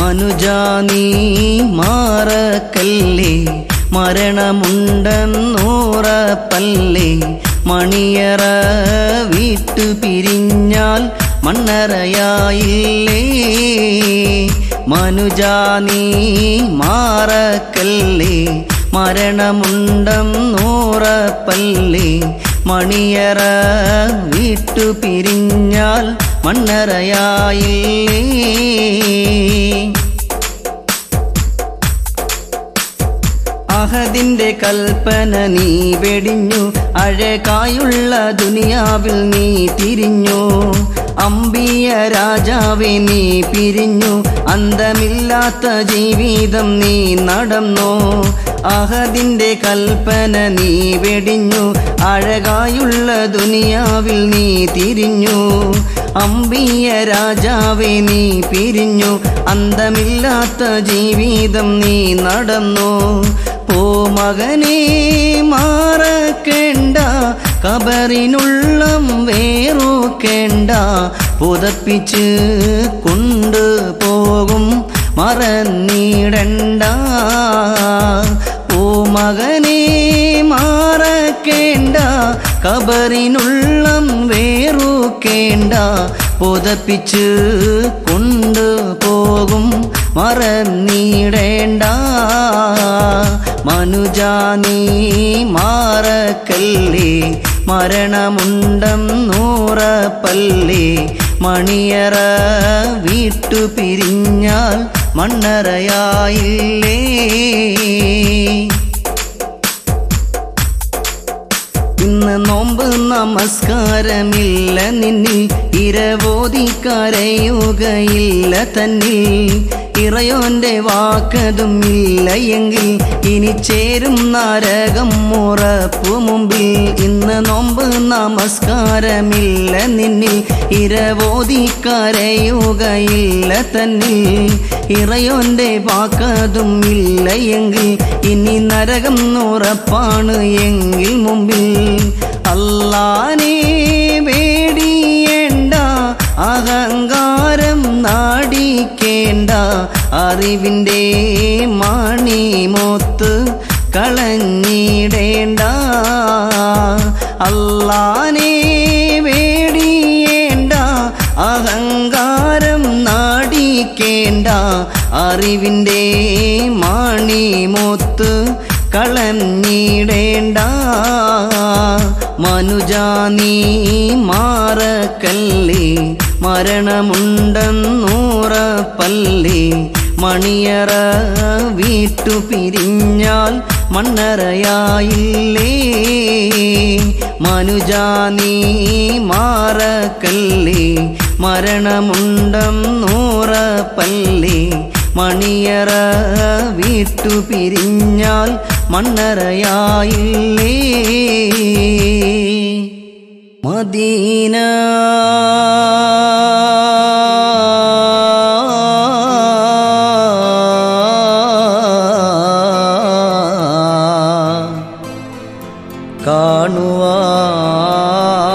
മനുജാനീ മാറക്കല്ലേ മരണമുണ്ടെന്നൂറപ്പല്ലേ മണിയറ വിട്ടു പിരിഞ്ഞാൽ മണ്ണറയായില്ലേ മനുജാനീ മാറക്കല്ലേ മരണമുണ്ടെന്നൂറപ്പല്ലേ മണിയറ വിട്ടു പിരിഞ്ഞാൽ മണ്ണറയായില്ലേ അഹദിന്റെ കൽപ്പന നീ വെടിഞ്ഞു അഴകായുള്ള ദുനിയാവിൽ നീ തിരിഞ്ഞു അമ്പിയ രാജാവെ നീ പിരിഞ്ഞു അന്തമില്ലാത്ത ജീവിതം നീ നടന്നു അഹദിന്റെ കൽപ്പന നീ വെടിഞ്ഞു അഴകായുള്ള ദുനിയാവിൽ നീ തിരിഞ്ഞു അമ്പിയ രാജാവെ നീ പിരിഞ്ഞു അന്തമില്ലാത്ത ജീവിതം നീ നടന്നു പോ മകനെ മാറക്കേണ്ട കബറിനുള്ളം വേറോക്കേണ്ട പുതപ്പിച്ച് കൊണ്ടുപോകും മറന്നിടണ്ട ഓ മകനെ മാറക്കേണ്ട കബറിനുള്ളം വേറൂക്കേണ്ട പുതപ്പിച്ച് കൊണ്ടുപോകും മറന്നിടേണ്ട മനുജാനീ മാറക്കല്ലേ മരണമുണ്ടം നൂറപ്പല്ലേ മണിയറ വിട്ടു പിരിഞ്ഞാൽ മണ്ണറയായില്ലേ ഇന്ന് നോമ്പ് നമസ്കാരമില്ല നിന്നിൽ ഇരവോതി കരയുകയില്ല തന്നിൽ ഇറയോന്റെ വാക്കതും ഇല്ല എങ്കിൽ ഇനി ചേരും നരകം ഉറപ്പു മുമ്പിൽ ഇന്ന് നോമ്പ് നമസ്കാരമില്ല നിന്നിൽ ഇരവോതി കരയുകയില്ല തന്നിൽ ഇറയോന്റെ വാക്കതും ഇല്ല എങ്കിൽ ഇനി നരകം ഉറപ്പാണ് എങ്കിൽ മുമ്പിൽ അല്ലാനെ വേടിയേണ്ട അഹങ്കാരം നാടിക്കേണ്ട അറിവിൻ്റെ മണിമൊത്ത് കളഞ്ഞിടേണ്ട അല്ലാനെ വേടിയേണ്ട അഹങ്കാരം നാടിക്കേണ്ട അറിവിൻ്റെ മണിമൊത്ത് കളഞ്ഞിടേണ്ട മനുജാനീ മാറക്കല്ലേ മരണമുണ്ടെന്നൂറപ്പല്ലേ മണിയറ വിട്ടു പിരിഞ്ഞാൽ മണ്ണറയായില്ലേ മനുജാനീ മാറക്കല്ലേ മരണമുണ്ടെന്നൂറപ്പല്ലേ മണിയറ വിട്ടു പിരിഞ്ഞാൽ മണ്ണറയായില്ലേ മദീന കാണുവാ